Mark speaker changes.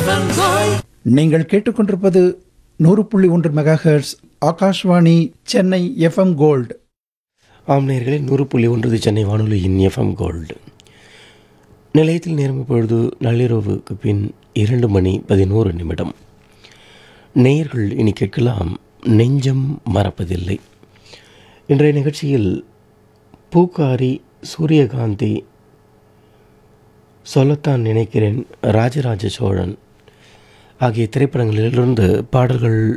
Speaker 1: FM gold
Speaker 2: நீங்கள் கேட்டுக்கொண்டிருப்பது நூறு புள்ளி ஒன்று megahertz Akashvani Chennai FM gold
Speaker 3: ஆம் நேயர்களே நூறு புள்ளி ஒன்று சென்னை வானொலியின் எஃப்எம் கோல்டு நிலையத்தில் நேரம் இப்பொழுது நள்ளிரவுக்கு பின் இரண்டு மணி பதினோரு நிமிடம் நேயர்கள் இனி கேட்கலாம் நெஞ்சம் மறப்பதில்லை இன்றைய நிகழ்ச்சியில் பூக்காரி சூரியகாந்தி சொல்லத்தான் நினைக்கிறேன் ராஜராஜ சோழன் ஆகிய திரைப்படங்களிலிருந்து பாடல்கள்